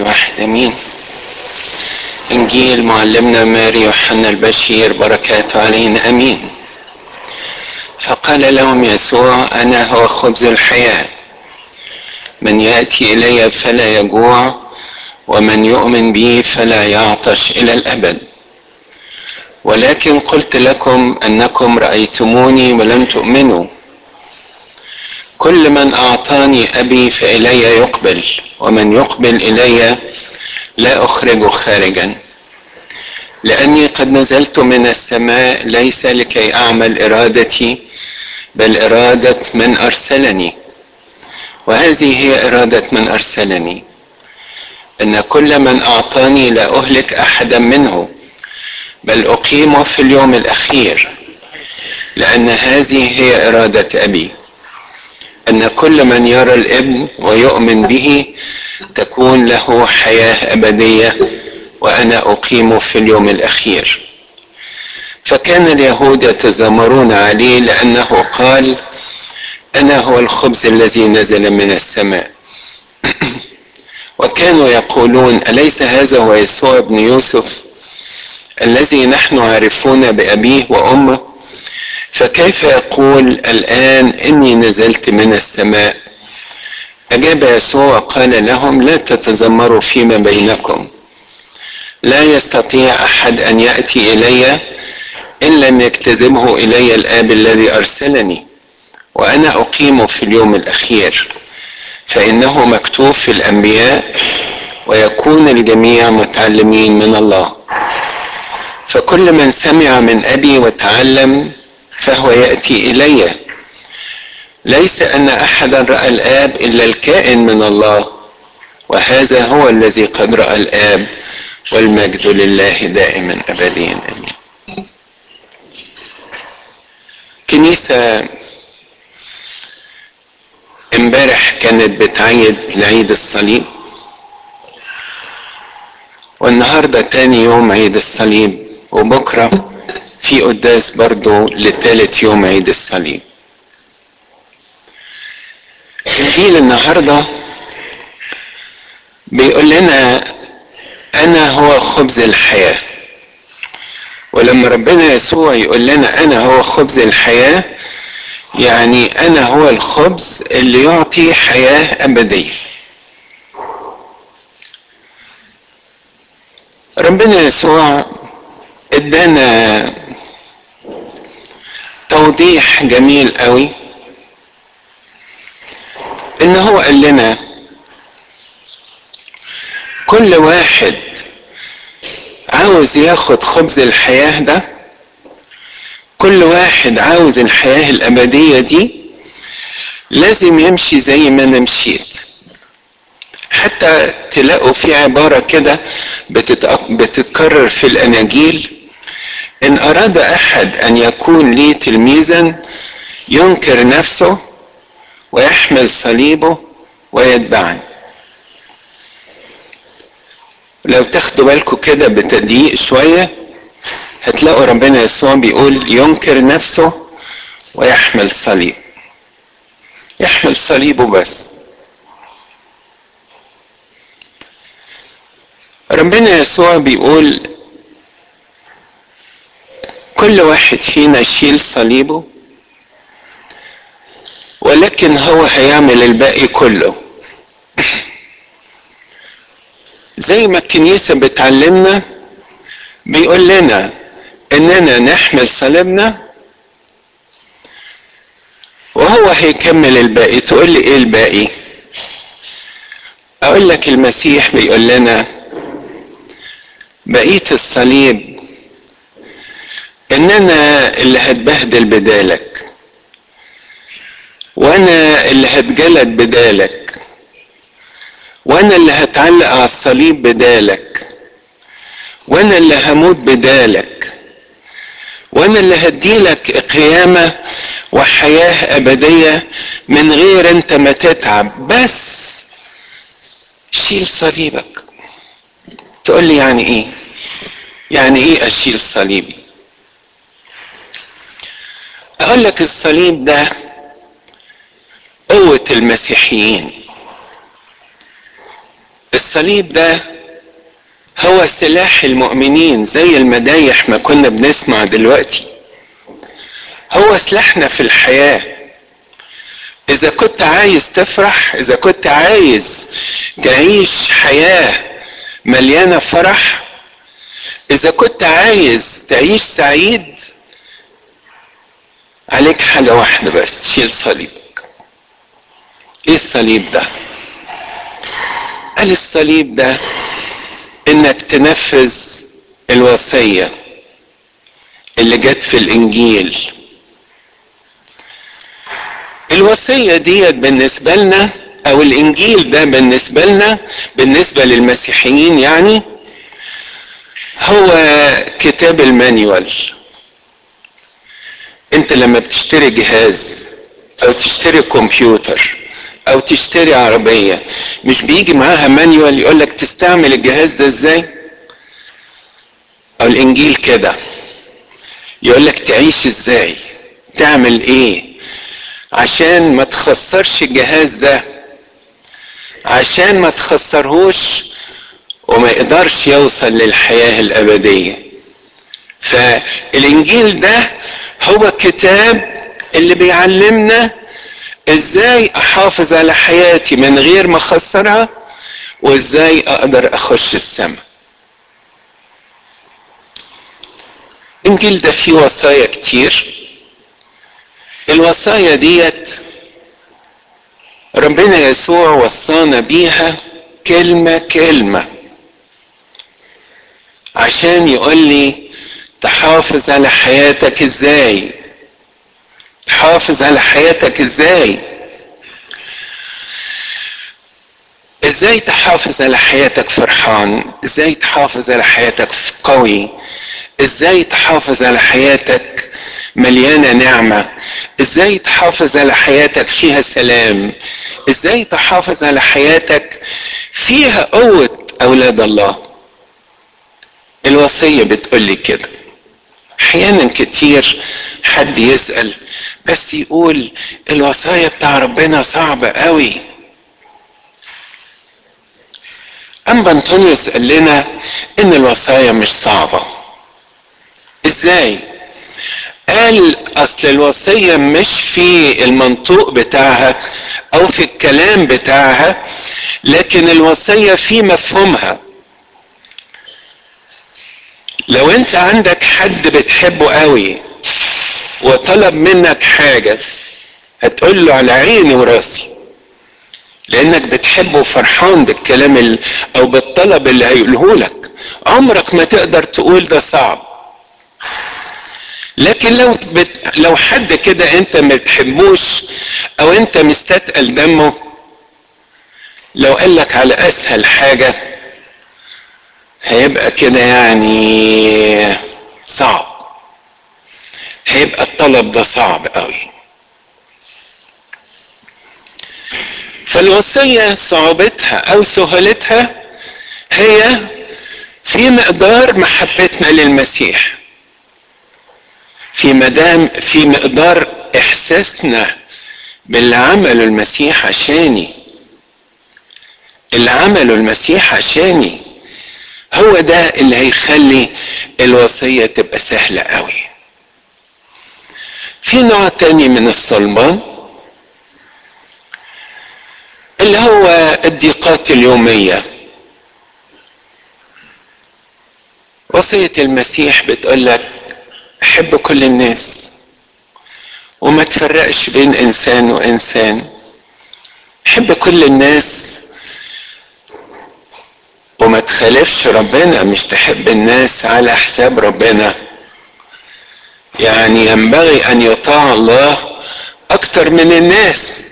الواحد امين انجيل معلمنا ماري يوحنا البشير بركاته علينا امين فقال لهم يسوع انا هو خبز الحياه من ياتي الي فلا يجوع ومن يؤمن بي فلا يعطش الى الابد ولكن قلت لكم انكم رايتموني ولم تؤمنوا كل من اعطاني ابي فالي يقبل ومن يقبل الي لا اخرجه خارجا لاني قد نزلت من السماء ليس لكي اعمل ارادتي بل اراده من ارسلني وهذه هي اراده من ارسلني ان كل من اعطاني لا اهلك احدا منه بل اقيمه في اليوم الاخير لان هذه هي اراده ابي ان كل من يرى الابن ويؤمن به تكون له حياه ابديه وانا اقيمه في اليوم الاخير فكان اليهود يتذمرون عليه لانه قال انا هو الخبز الذي نزل من السماء وكانوا يقولون اليس هذا هو يسوع ابن يوسف الذي نحن عارفون بابيه وامه فكيف يقول الان اني نزلت من السماء اجاب يسوع وقال لهم لا تتذمروا فيما بينكم لا يستطيع احد ان ياتي الي ان لم يجتذبه الي الاب الذي ارسلني وانا اقيمه في اليوم الاخير فانه مكتوب في الانبياء ويكون الجميع متعلمين من الله فكل من سمع من ابي وتعلم فهو ياتي الي ليس ان احدا راى الاب الا الكائن من الله وهذا هو الذي قد راى الاب والمجد لله دائما ابديا امين كنيسه امبارح كانت بتعيد لعيد الصليب والنهارده تاني يوم عيد الصليب وبكره في قداس برضو لتالت يوم عيد الصليب انجيل النهارده بيقول لنا انا هو خبز الحياه ولما ربنا يسوع يقول لنا انا هو خبز الحياه يعني انا هو الخبز اللي يعطي حياه ابديه ربنا يسوع ادانا توضيح جميل قوي ان هو قال لنا كل واحد عاوز ياخد خبز الحياه ده كل واحد عاوز الحياه الابديه دي لازم يمشي زي ما انا مشيت حتى تلاقوا في عباره كده بتتكرر في الاناجيل ان اراد احد ان يكون لي تلميذا ينكر نفسه ويحمل صليبه ويتبعني لو تاخدوا بالكم كده بتضييق شويه هتلاقوا ربنا يسوع بيقول ينكر نفسه ويحمل صليب يحمل صليبه بس ربنا يسوع بيقول كل واحد فينا يشيل صليبه ولكن هو هيعمل الباقي كله زي ما الكنيسة بتعلمنا بيقول لنا اننا نحمل صليبنا وهو هيكمل الباقي تقول لي ايه الباقي اقول لك المسيح بيقول لنا بقية الصليب ان انا اللي هتبهدل بدالك وانا اللي هتجلد بدالك وانا اللي هتعلق على الصليب بدالك وانا اللي هموت بدالك وانا اللي هديلك قيامة وحياة ابدية من غير انت ما تتعب بس شيل صليبك تقول لي يعني ايه يعني ايه اشيل صليبي اقول لك الصليب ده قوة المسيحيين الصليب ده هو سلاح المؤمنين زي المدايح ما كنا بنسمع دلوقتي هو سلاحنا في الحياة إذا كنت عايز تفرح إذا كنت عايز تعيش حياة مليانة فرح إذا كنت عايز تعيش سعيد عليك حاجة واحدة بس شيل صليبك إيه الصليب ده؟ قال الصليب ده إنك تنفذ الوصية اللي جت في الإنجيل الوصية ديت بالنسبة لنا أو الإنجيل ده بالنسبة لنا بالنسبة للمسيحيين يعني هو كتاب المانيوال انت لما بتشتري جهاز او تشتري كمبيوتر او تشتري عربية مش بيجي معاها مانيوال يقولك تستعمل الجهاز ده ازاي او الانجيل كده يقولك تعيش ازاي تعمل ايه عشان ما تخسرش الجهاز ده عشان ما تخسرهوش وما يقدرش يوصل للحياة الأبدية فالإنجيل ده هو كتاب اللي بيعلمنا ازاي احافظ على حياتي من غير ما اخسرها وازاي اقدر اخش السماء الانجيل ده فيه وصايا كتير الوصايا ديت ربنا يسوع وصانا بيها كلمة كلمة عشان يقول لي تحافظ على حياتك ازاي تحافظ على حياتك ازاي ازاي تحافظ على حياتك فرحان ازاي تحافظ على حياتك قوي ازاي تحافظ على حياتك مليانه نعمه ازاي تحافظ على حياتك فيها سلام ازاي تحافظ على حياتك فيها قوه اولاد الله الوصيه بتقول لي كده احيانا كتير حد يسال بس يقول الوصايا بتاع ربنا صعبه قوي اما انطونيوس قال لنا ان الوصايا مش صعبه ازاي قال اصل الوصيه مش في المنطوق بتاعها او في الكلام بتاعها لكن الوصيه في مفهومها لو انت عندك حد بتحبه قوي وطلب منك حاجه هتقول له على عيني وراسي لانك بتحبه وفرحان بالكلام ال... او بالطلب اللي هيقوله لك عمرك ما تقدر تقول ده صعب لكن لو بت... لو حد كده انت ما بتحبوش او انت مستثقل دمه لو قال لك على اسهل حاجه هيبقى كده يعني صعب هيبقى الطلب ده صعب قوي فالوصية صعوبتها أو سهولتها هي في مقدار محبتنا للمسيح في مدام في مقدار إحساسنا باللي عمله المسيح عشاني اللي عمله المسيح عشاني هو ده اللي هيخلي الوصية تبقى سهلة قوي في نوع تاني من الصلبان اللي هو الضيقات اليومية وصية المسيح بتقول لك حب كل الناس وما تفرقش بين انسان وانسان حب كل الناس وما تخالفش ربنا مش تحب الناس على حساب ربنا يعني ينبغي ان يطاع الله اكتر من الناس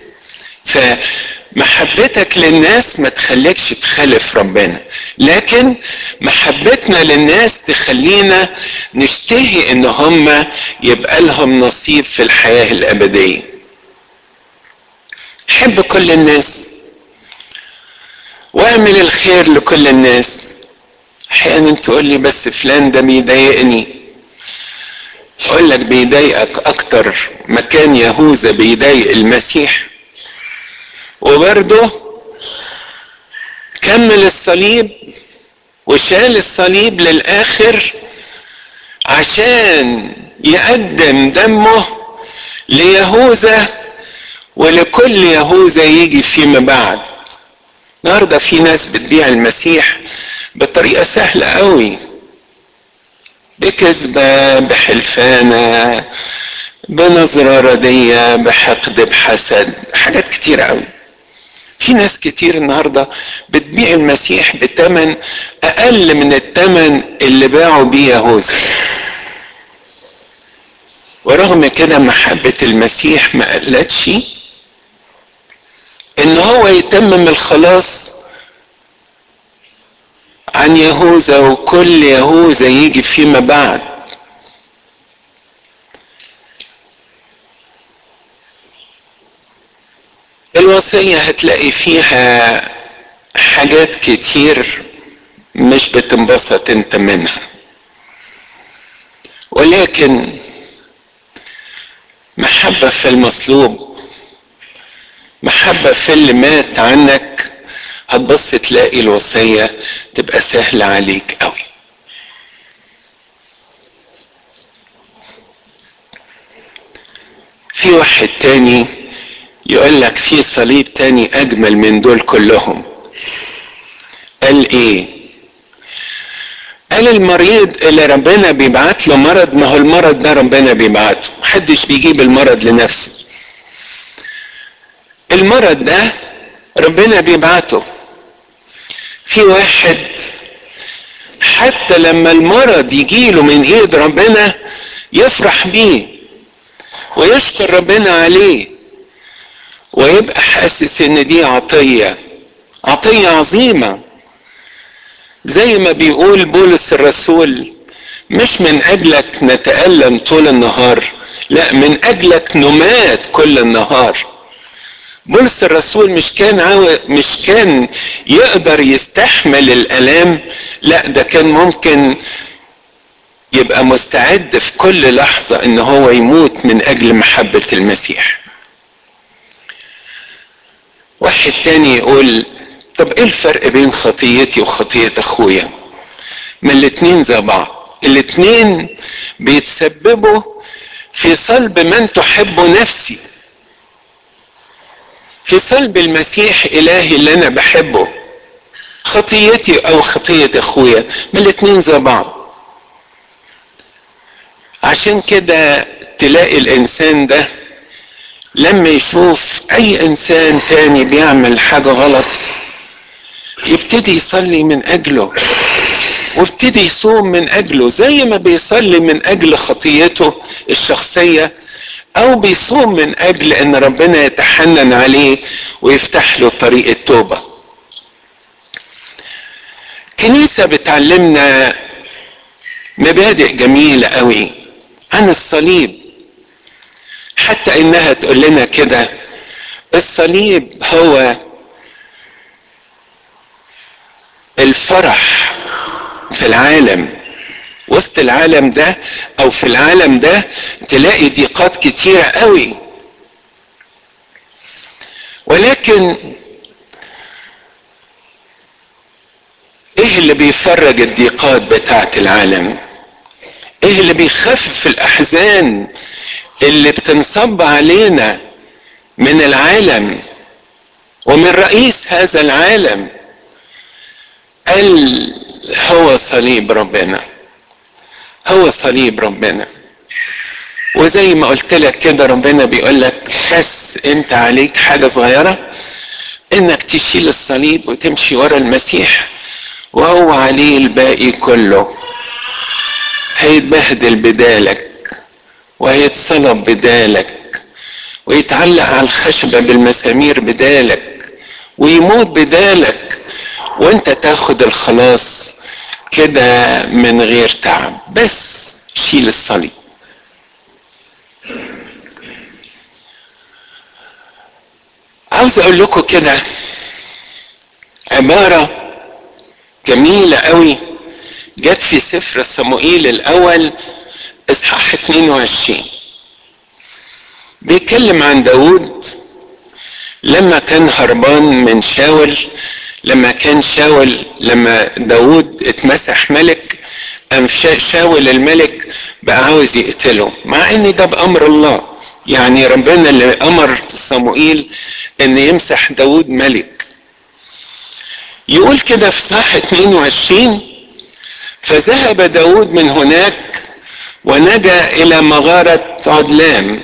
فمحبتك للناس ما تخليكش تخالف ربنا لكن محبتنا للناس تخلينا نشتهي ان هم يبقى لهم نصيب في الحياة الابدية حب كل الناس واعمل الخير لكل الناس احيانا تقول لي بس فلان ده بيضايقني اقول لك بيضايقك اكتر مكان يهوذا بيضايق المسيح وبرضه كمل الصليب وشال الصليب للاخر عشان يقدم دمه ليهوذا ولكل يهوذا يجي فيما بعد النهارده في ناس بتبيع المسيح بطريقه سهله قوي بكذبه بحلفانه بنظره رديه بحقد بحسد حاجات كتير قوي في ناس كتير النهارده بتبيع المسيح بتمن اقل من التمن اللي باعوا بيه يهوذا ورغم كده محبة المسيح ما قلتش ان هو يتمم الخلاص عن يهوذا وكل يهوذا يجي فيما بعد الوصية هتلاقي فيها حاجات كتير مش بتنبسط انت منها ولكن محبة في المصلوب محبة في اللي مات عنك هتبص تلاقي الوصية تبقى سهلة عليك قوي في واحد تاني يقول لك في صليب تاني اجمل من دول كلهم قال ايه قال المريض اللي ربنا بيبعت له مرض ما هو المرض ده ربنا بيبعته محدش بيجيب المرض لنفسه المرض ده ربنا بيبعته في واحد حتى لما المرض يجيله من ايد ربنا يفرح بيه ويشكر ربنا عليه ويبقى حاسس ان دي عطيه عطيه عظيمه زي ما بيقول بولس الرسول مش من اجلك نتالم طول النهار لا من اجلك نمات كل النهار بولس الرسول مش كان عاو... مش كان يقدر يستحمل الالام لا ده كان ممكن يبقى مستعد في كل لحظه ان هو يموت من اجل محبه المسيح واحد تاني يقول طب ايه الفرق بين خطيتي وخطية اخويا ما الاتنين زي بعض الاتنين بيتسببوا في صلب من تحب نفسي في صلب المسيح الهي اللي انا بحبه خطيتي او خطية اخويا ما الاتنين زي بعض عشان كده تلاقي الانسان ده لما يشوف اي انسان تاني بيعمل حاجة غلط يبتدي يصلي من اجله وابتدي يصوم من اجله زي ما بيصلي من اجل خطيته الشخصية او بيصوم من اجل ان ربنا يتحنن عليه ويفتح له طريق التوبة كنيسة بتعلمنا مبادئ جميلة قوي عن الصليب حتى انها تقول لنا كده الصليب هو الفرح في العالم وسط العالم ده او في العالم ده تلاقي ضيقات كتيرة قوي ولكن ايه اللي بيفرج الضيقات بتاعت العالم ايه اللي بيخفف الاحزان اللي بتنصب علينا من العالم ومن رئيس هذا العالم قال هو صليب ربنا هو صليب ربنا وزي ما قلت لك كده ربنا بيقول لك بس انت عليك حاجه صغيره انك تشيل الصليب وتمشي ورا المسيح وهو عليه الباقي كله هيتبهدل بدالك وهيتصلب بدالك ويتعلق على الخشبة بالمسامير بدالك ويموت بدالك وانت تاخد الخلاص كده من غير تعب بس شيل الصليب عاوز اقول لكم كده عبارة جميلة قوي جت في سفر صموئيل الاول اصحاح 22 بيتكلم عن داود لما كان هربان من شاول لما كان شاول لما داود اتمسح ملك قام شاول الملك بقى عاوز يقتله مع ان ده بامر الله يعني ربنا اللي امر صموئيل ان يمسح داود ملك يقول كده في صح 22 فذهب داود من هناك ونجا الى مغارة عدلام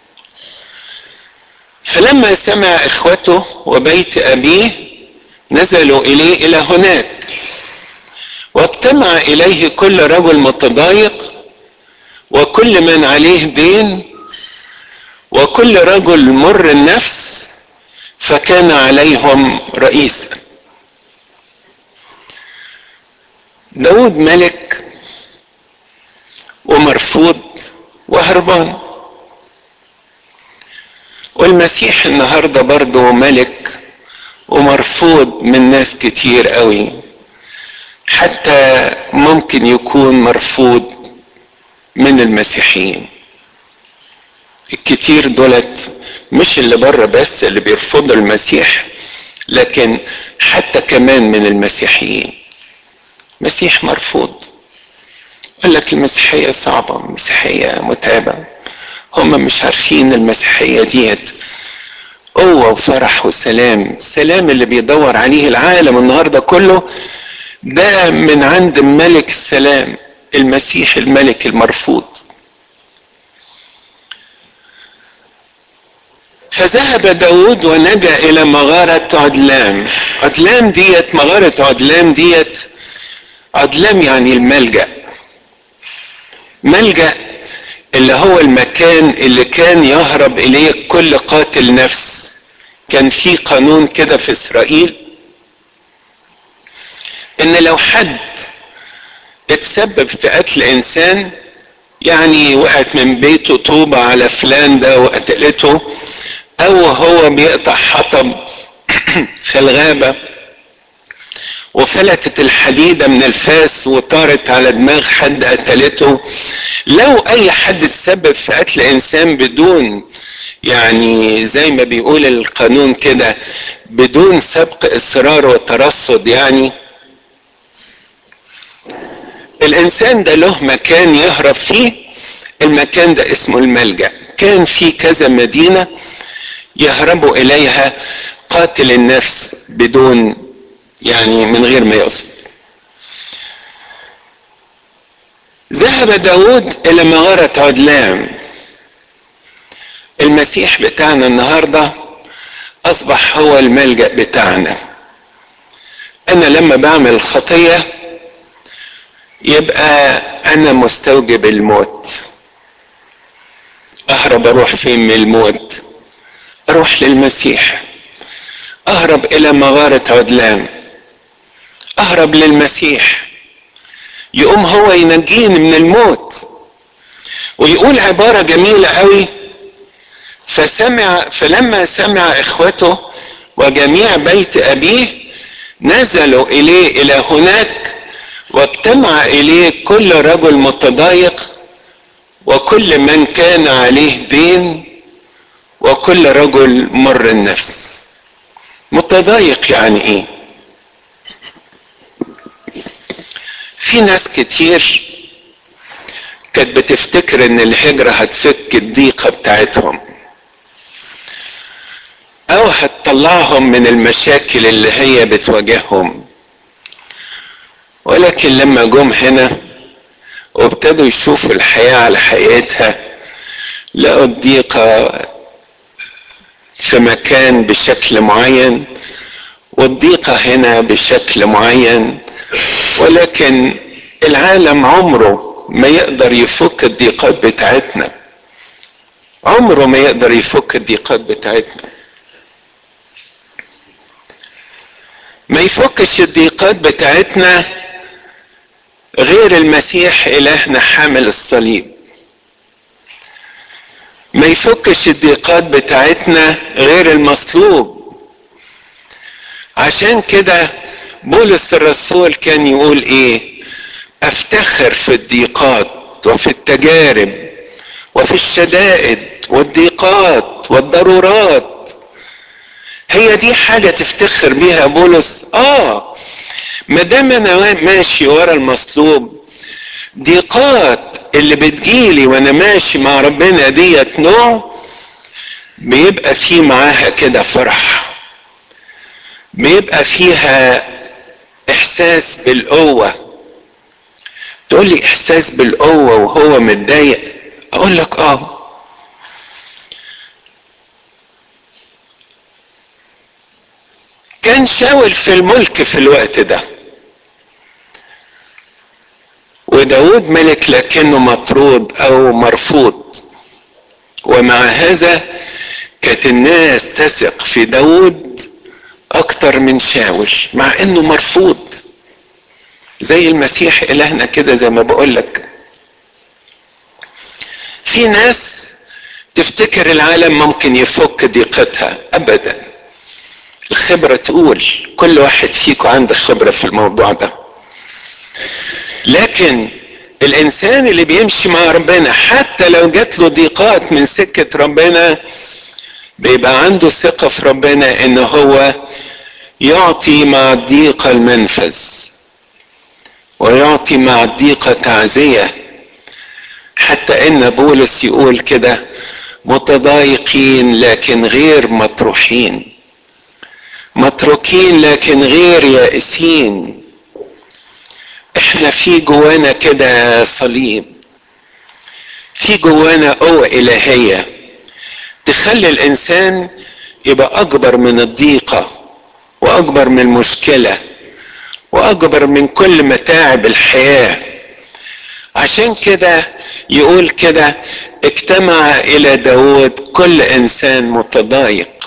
فلما سمع اخوته وبيت ابيه نزلوا اليه الى هناك واجتمع اليه كل رجل متضايق وكل من عليه دين وكل رجل مر النفس فكان عليهم رئيسا داود ملك ومرفوض وهربان والمسيح النهاردة برضه ملك ومرفوض من ناس كتير قوي حتى ممكن يكون مرفوض من المسيحيين الكتير دولت مش اللي بره بس اللي بيرفضوا المسيح لكن حتى كمان من المسيحيين مسيح مرفوض يقول لك المسيحية صعبة المسيحية متعبة هم مش عارفين المسيحية ديت قوة وفرح وسلام السلام اللي بيدور عليه العالم النهاردة كله ده من عند ملك السلام المسيح الملك المرفوض فذهب داود ونجا الى مغارة عدلام عدلام ديت مغارة عدلام ديت عدلام يعني الملجأ ملجأ اللي هو المكان اللي كان يهرب اليه كل قاتل نفس كان في قانون كده في اسرائيل ان لو حد اتسبب في قتل انسان يعني وقعت من بيته طوبة على فلان ده وقتلته او هو بيقطع حطب في الغابة وفلتت الحديدة من الفاس وطارت على دماغ حد قتلته لو اي حد تسبب في قتل انسان بدون يعني زي ما بيقول القانون كده بدون سبق اصرار وترصد يعني الانسان ده له مكان يهرب فيه المكان ده اسمه الملجأ كان في كذا مدينة يهربوا اليها قاتل النفس بدون يعني من غير ما يقصد ذهب داود الى مغارة عدلام المسيح بتاعنا النهاردة اصبح هو الملجأ بتاعنا انا لما بعمل خطية يبقى انا مستوجب الموت اهرب اروح فين من الموت اروح للمسيح اهرب الى مغارة عدلان اهرب للمسيح يقوم هو ينجيني من الموت ويقول عبارة جميلة قوي فسمع فلما سمع اخوته وجميع بيت ابيه نزلوا اليه الى هناك واجتمع اليه كل رجل متضايق وكل من كان عليه دين وكل رجل مر النفس متضايق يعني ايه في ناس كتير كانت بتفتكر ان الهجرة هتفك الضيقة بتاعتهم او هتطلعهم من المشاكل اللي هي بتواجههم ولكن لما جم هنا وابتدوا يشوفوا الحياة على حقيقتها لقوا الضيقة في مكان بشكل معين والضيقة هنا بشكل معين ولكن العالم عمره ما يقدر يفك الضيقات بتاعتنا عمره ما يقدر يفك الضيقات بتاعتنا ما يفكش الضيقات بتاعتنا غير المسيح إلهنا حامل الصليب ما يفكش الضيقات بتاعتنا غير المصلوب عشان كده بولس الرسول كان يقول ايه افتخر في الضيقات وفي التجارب وفي الشدائد والضيقات والضرورات هي دي حاجة تفتخر بيها بولس اه ما دام انا ماشي ورا المصلوب ضيقات اللي بتجيلي وانا ماشي مع ربنا ديت نوع بيبقى في معاها كده فرح بيبقى فيها احساس بالقوة تقول لي احساس بالقوة وهو متضايق اقول لك اه كان شاول في الملك في الوقت ده وداود ملك لكنه مطرود او مرفوض ومع هذا كانت الناس تثق في داود اكتر من شاول مع انه مرفوض زي المسيح الهنا كده زي ما بقول لك في ناس تفتكر العالم ممكن يفك ضيقتها ابدا الخبره تقول كل واحد فيكم عنده خبره في الموضوع ده لكن الانسان اللي بيمشي مع ربنا حتى لو جات له ضيقات من سكه ربنا بيبقى عنده ثقه في ربنا ان هو يعطي مع الضيقه المنفذ ويعطي مع الضيقه تعزيه حتى ان بولس يقول كده متضايقين لكن غير مطروحين متروكين لكن غير يائسين احنا في جوانا كده صليب في جوانا قوة إلهية تخلي الإنسان يبقى أكبر من الضيقة وأكبر من المشكلة وأكبر من كل متاعب الحياة عشان كده يقول كده اجتمع إلى داود كل إنسان متضايق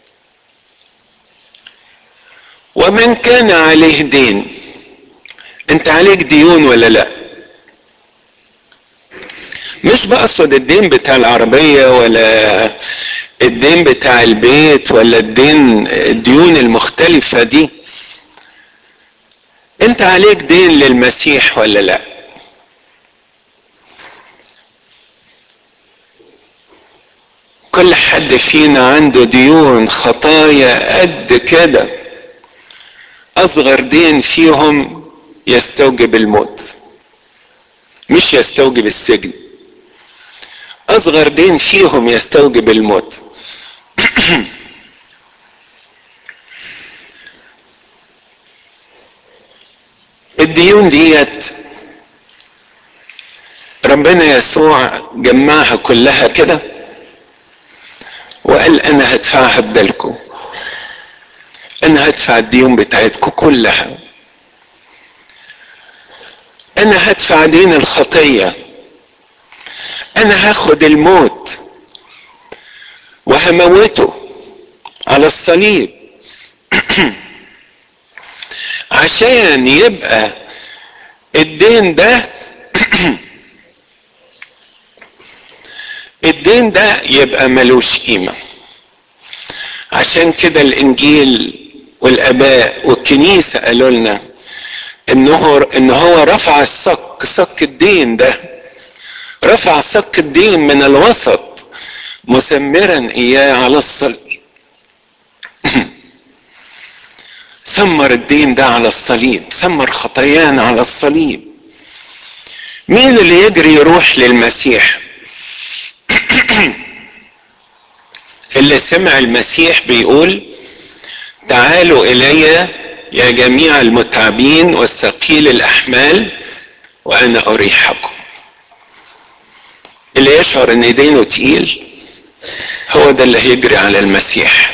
ومن كان عليه دين انت عليك ديون ولا لا مش بقصد الدين بتاع العربية ولا الدين بتاع البيت ولا الدين الديون المختلفة دي انت عليك دين للمسيح ولا لا كل حد فينا عنده ديون خطايا قد كده اصغر دين فيهم يستوجب الموت مش يستوجب السجن اصغر دين فيهم يستوجب الموت الديون ديت ربنا يسوع جمعها كلها كده وقال انا هدفعها بدلكم انا هدفع الديون بتاعتكم كلها انا هدفع دين الخطيه انا هاخد الموت وهموته على الصليب عشان يبقى الدين ده الدين ده يبقى ملوش قيمة عشان كده الانجيل والاباء والكنيسة قالوا لنا انه ان هو رفع الصك صك الدين ده رفع صك الدين من الوسط مسمرا اياه على الصليب سمر الدين ده على الصليب سمر خطايانا على الصليب مين اللي يجري يروح للمسيح اللي سمع المسيح بيقول تعالوا الي يا جميع المتعبين والثقيل الاحمال وانا اريحكم اللي يشعر ان دينه تقيل هو ده اللي هيجري على المسيح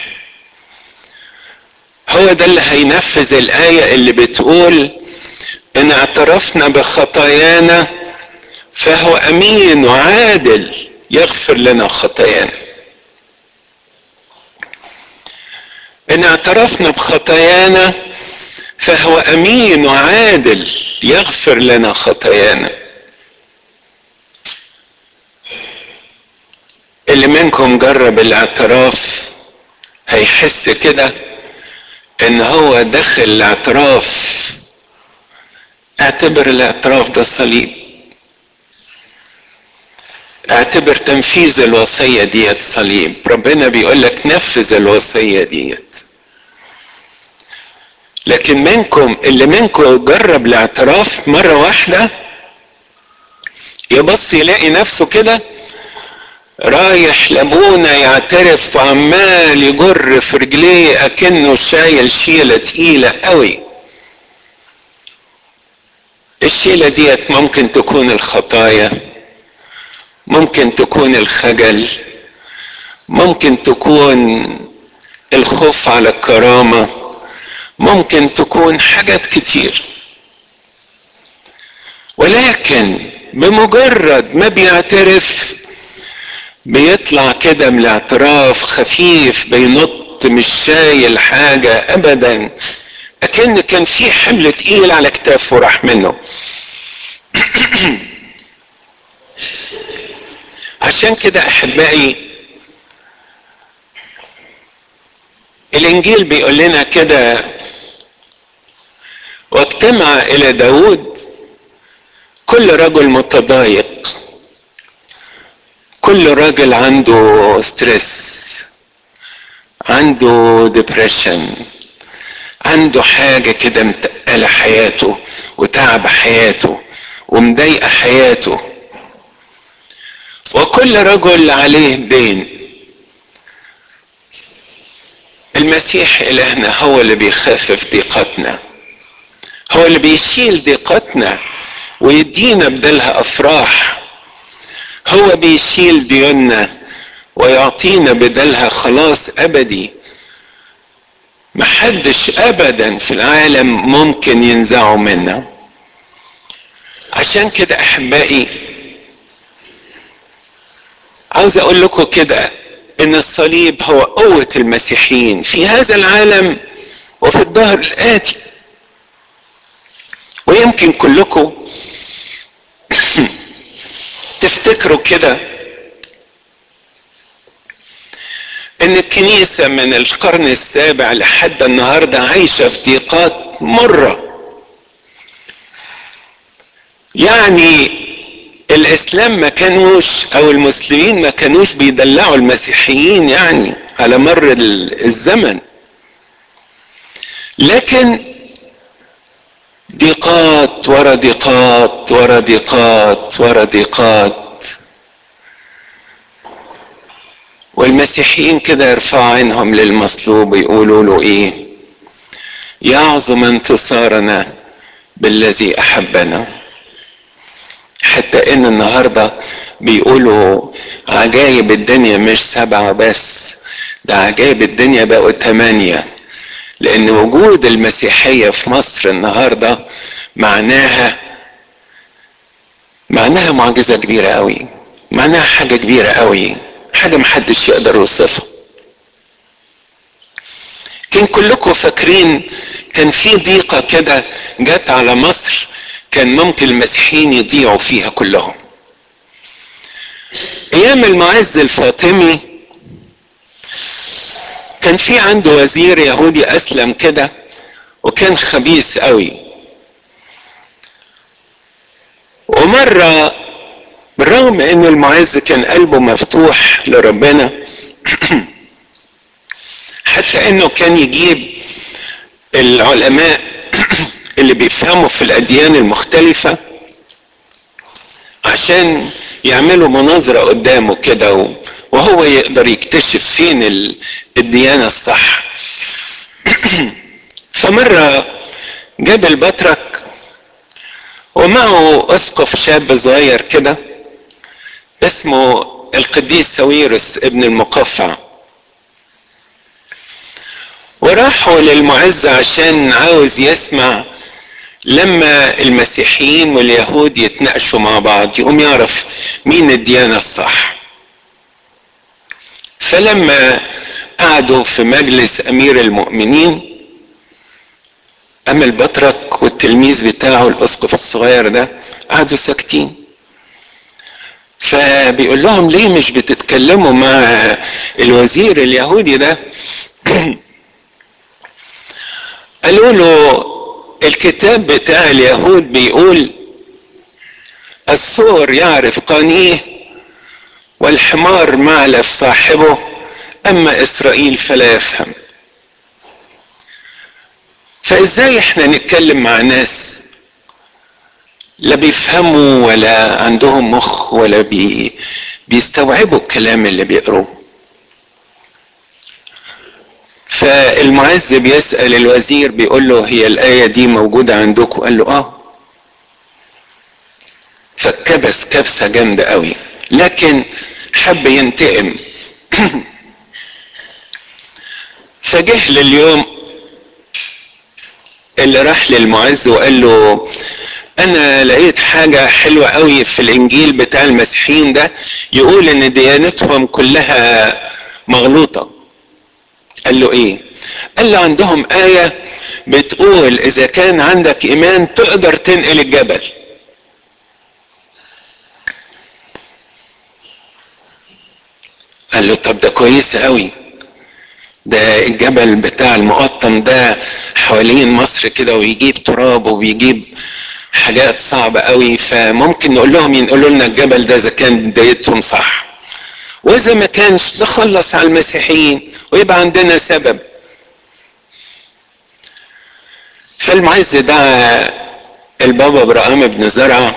هو ده اللي هينفذ الآية اللي بتقول إن اعترفنا بخطايانا فهو أمين وعادل يغفر لنا خطايانا إن اعترفنا بخطايانا فهو أمين وعادل يغفر لنا خطايانا اللي منكم جرب الاعتراف هيحس كده ان هو دخل الاعتراف اعتبر الاعتراف ده صليب اعتبر تنفيذ الوصية ديت صليب ربنا بيقول لك نفذ الوصية ديت لكن منكم اللي منكم جرب الاعتراف مرة واحدة يبص يلاقي نفسه كده رايح لابونا يعترف وعمال يجر في رجليه اكنه شايل شيلة تقيلة قوي الشيلة ديت ممكن تكون الخطايا ممكن تكون الخجل ممكن تكون الخوف على الكرامة ممكن تكون حاجات كتير ولكن بمجرد ما بيعترف بيطلع كده من الاعتراف خفيف بينط مش شايل حاجة ابدا اكن كان في حمل تقيل على كتافه راح منه عشان كده احبائي الانجيل بيقول لنا كده واجتمع الى داود كل رجل متضايق كل راجل عنده ستريس عنده ديبريشن عنده حاجة كده متقلة حياته وتعب حياته ومضايقة حياته وكل رجل عليه دين المسيح إلهنا هو اللي بيخفف ضيقتنا هو اللي بيشيل ضيقتنا ويدينا بدلها أفراح هو بيشيل ديوننا ويعطينا بدلها خلاص أبدي محدش أبدا في العالم ممكن ينزعه منا عشان كده أحبائي عاوز أقول لكم كده ان الصليب هو قوة المسيحيين في هذا العالم وفي الظهر الآتي ويمكن كلكم تفتكروا كده ان الكنيسة من القرن السابع لحد النهاردة عايشة في ضيقات مرة يعني الاسلام ما كانوش او المسلمين ما كانوش بيدلعوا المسيحيين يعني على مر الزمن لكن ضيقات ورا ضيقات ورا ضيقات ورا ضيقات والمسيحيين كده يرفعوا عينهم للمصلوب ويقولوا له ايه يعظم انتصارنا بالذي احبنا حتى ان النهارده بيقولوا عجايب الدنيا مش سبعة بس ده عجايب الدنيا بقوا تمانية لان وجود المسيحية في مصر النهاردة معناها معناها معجزة كبيرة قوي معناها حاجة كبيرة قوي حاجة محدش يقدر يوصفها كان كلكم فاكرين كان في ضيقة كده جت على مصر كان ممكن المسيحيين يضيعوا فيها كلهم ايام المعز الفاطمي كان في عنده وزير يهودي اسلم كده وكان خبيث قوي ومرة بالرغم ان المعز كان قلبه مفتوح لربنا حتى انه كان يجيب العلماء اللي بيفهموا في الاديان المختلفة عشان يعملوا مناظرة قدامه كده وهو يقدر يكتشف فين الديانة الصح فمرة جاب البطرك ومعه اسقف شاب صغير كده اسمه القديس ساويرس ابن المقفع وراحوا للمعز عشان عاوز يسمع لما المسيحيين واليهود يتناقشوا مع بعض يقوم يعرف مين الديانة الصح فلما قعدوا في مجلس امير المؤمنين اما البطرك والتلميذ بتاعه الاسقف الصغير ده قعدوا ساكتين فبيقول لهم ليه مش بتتكلموا مع الوزير اليهودي ده قالوا له الكتاب بتاع اليهود بيقول الثور يعرف قانيه والحمار معلف صاحبه اما اسرائيل فلا يفهم فازاي احنا نتكلم مع ناس لا بيفهموا ولا عندهم مخ ولا بي بيستوعبوا الكلام اللي بيقروه فالمعز بيسأل الوزير بيقول له هي الآية دي موجودة عندكم قال له اه فكبس كبسة جامدة قوي لكن حب ينتقم فجه لليوم اللي راح للمعز وقال له انا لقيت حاجة حلوة قوي في الانجيل بتاع المسيحيين ده يقول ان ديانتهم كلها مغلوطة قال له ايه قال له عندهم آية بتقول اذا كان عندك ايمان تقدر تنقل الجبل قال له طب ده كويس قوي ده الجبل بتاع المقطم ده حوالين مصر كده ويجيب تراب وبيجيب حاجات صعبة قوي فممكن نقول لهم ينقلوا لنا الجبل ده اذا كان بدايتهم صح واذا ما كانش نخلص على المسيحيين ويبقى عندنا سبب فالمعز دعا البابا ابراهيم بن زرعه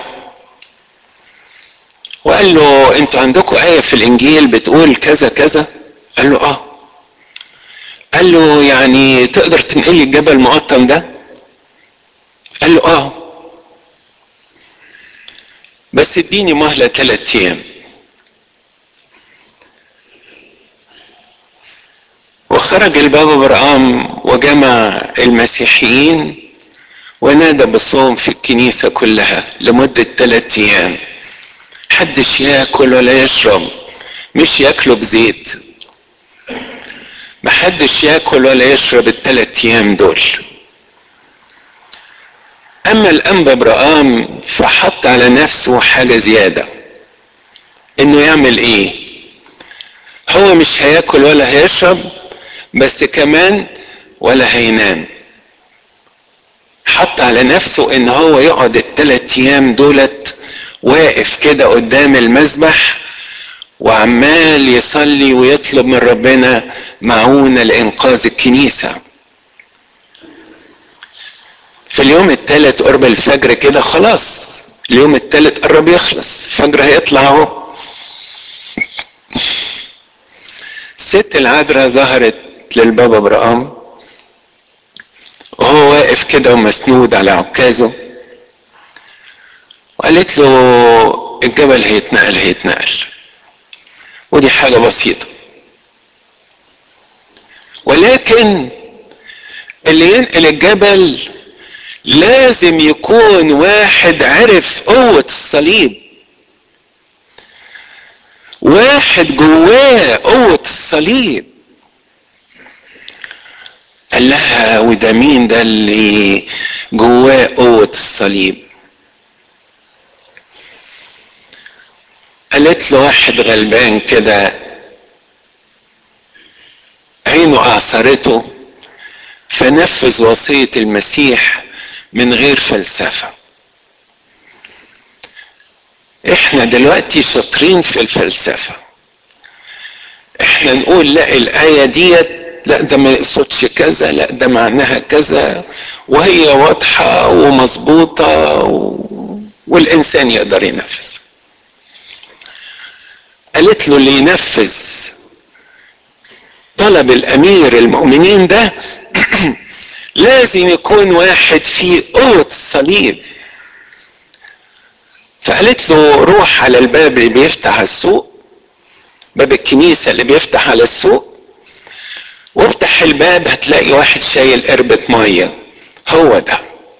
وقال له انتوا عندكم آية في الإنجيل بتقول كذا كذا قال له اه قال له يعني تقدر تنقل لي الجبل المقطم ده قال له اه بس اديني مهلة ثلاث ايام وخرج البابا برقام وجمع المسيحيين ونادى بالصوم في الكنيسة كلها لمدة ثلاث ايام محدش ياكل ولا يشرب مش ياكلوا بزيت محدش ياكل ولا يشرب الثلاث ايام دول اما الانبا برقام فحط على نفسه حاجه زياده انه يعمل ايه هو مش هياكل ولا هيشرب بس كمان ولا هينام حط على نفسه ان هو يقعد الثلاث ايام دولت واقف كده قدام المذبح وعمال يصلي ويطلب من ربنا معونة لإنقاذ الكنيسة في اليوم الثالث قرب الفجر كده خلاص اليوم الثالث قرب يخلص الفجر هيطلع اهو الست العذراء ظهرت للبابا برقام وهو واقف كده ومسنود على عكازه وقالت له الجبل هيتنقل هيتنقل ودي حاجة بسيطة ولكن اللي ينقل الجبل لازم يكون واحد عرف قوة الصليب واحد جواه قوة الصليب قال لها وده مين ده اللي جواه قوة الصليب قالت له واحد غلبان كده عينه اعصرته فنفذ وصية المسيح من غير فلسفة احنا دلوقتي شاطرين في الفلسفة احنا نقول لا الآية ديت لا ده ما يقصدش كذا لا ده معناها كذا وهي واضحة ومظبوطة و... والإنسان يقدر ينفذ قالت له اللي ينفذ طلب الامير المؤمنين ده لازم يكون واحد فيه قوة الصليب فقالت له روح على الباب اللي بيفتح على السوق باب الكنيسة اللي بيفتح على السوق وافتح الباب هتلاقي واحد شايل قربة مية هو ده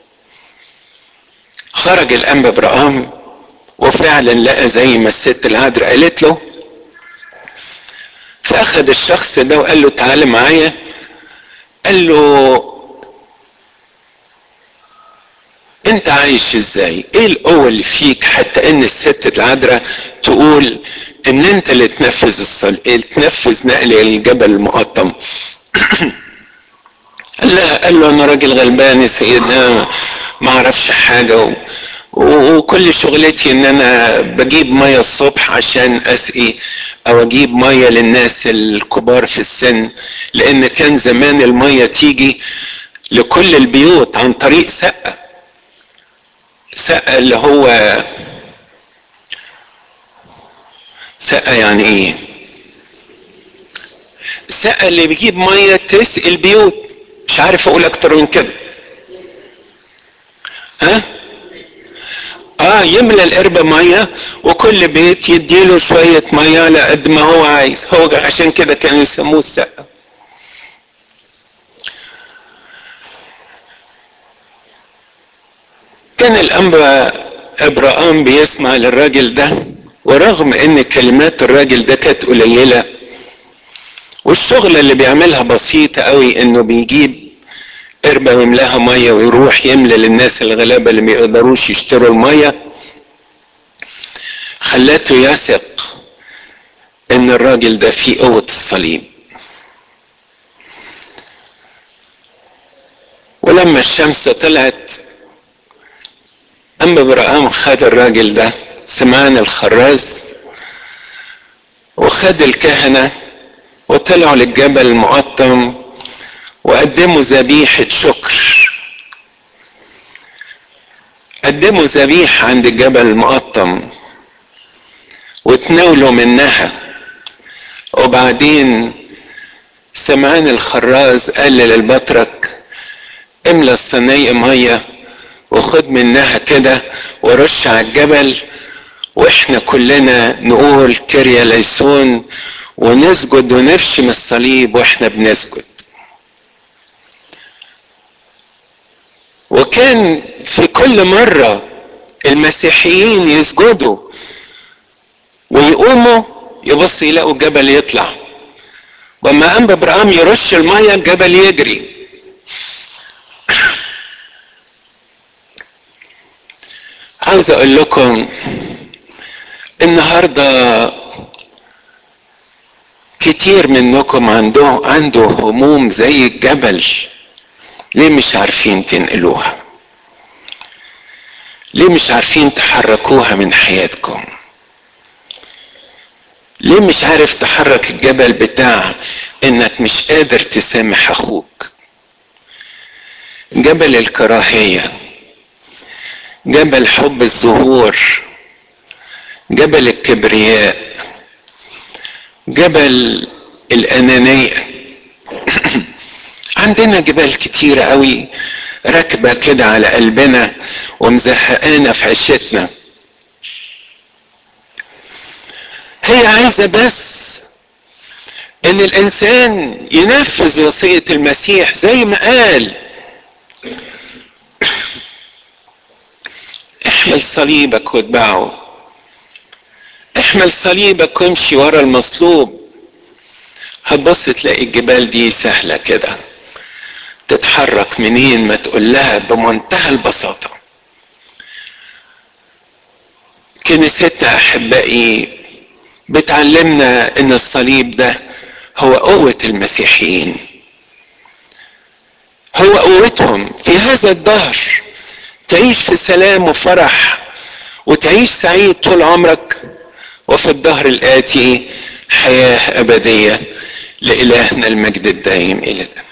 خرج الانبا برقام وفعلا لقى زي ما الست العذراء قالت له فاخد الشخص ده وقال له تعالى معايا قال له انت عايش ازاي ايه القوة اللي فيك حتى ان الست العذراء تقول ان انت اللي تنفذ الصل تنفذ نقل الجبل المقطم قال لها قال له انا راجل غلبان يا سيدنا ما اعرفش حاجة و... وكل شغلتي ان انا بجيب ميه الصبح عشان اسقي او اجيب ميه للناس الكبار في السن لان كان زمان الميه تيجي لكل البيوت عن طريق سقه سقه اللي هو سقه يعني ايه سقه اللي بيجيب ميه تسقي البيوت مش عارف اقول اكتر من كده ها اه يملى القربة مية وكل بيت يديله شوية مية على قد ما هو عايز هو عشان كده كانوا يسموه السقة كان الأنبا إبراهام بيسمع للراجل ده ورغم ان كلمات الراجل ده كانت قليلة والشغلة اللي بيعملها بسيطة قوي انه بيجيب قربة ويملاها مية ويروح يملى للناس الغلابة اللي ما يقدروش يشتروا المية خلاته يثق ان الراجل ده فيه قوة الصليب ولما الشمس طلعت أما إبراهيم خد الراجل ده سمعان الخراز وخد الكهنة وطلعوا للجبل المقطم وقدموا ذبيحة شكر قدموا ذبيحة عند الجبل المقطم وتناولوا منها وبعدين سمعان الخراز قال للبطرك املى الصينية مية وخد منها كده ورش على الجبل واحنا كلنا نقول كريا ليسون ونسجد ونرشم الصليب واحنا بنسجد وكان في كل مرة المسيحيين يسجدوا ويقوموا يبص يلاقوا الجبل يطلع وما قام ابراهيم يرش المية الجبل يجري عاوز اقول لكم النهارده كتير منكم عنده عنده هموم زي الجبل ليه مش عارفين تنقلوها ليه مش عارفين تحركوها من حياتكم ليه مش عارف تحرك الجبل بتاع انك مش قادر تسامح اخوك جبل الكراهيه جبل حب الظهور جبل الكبرياء جبل الأنانية عندنا جبال كتيرة قوي راكبة كده على قلبنا ومزهقانا في عشتنا هي عايزة بس ان الانسان ينفذ وصية المسيح زي ما قال احمل صليبك واتبعه احمل صليبك وامشي ورا المصلوب هتبص تلاقي الجبال دي سهلة كده تتحرك منين ما تقول لها بمنتهى البساطة كنيستنا احبائي بتعلمنا ان الصليب ده هو قوة المسيحيين هو قوتهم في هذا الدهر تعيش في سلام وفرح وتعيش سعيد طول عمرك وفي الدهر الآتي حياة أبدية لإلهنا المجد الدائم إلى الأبد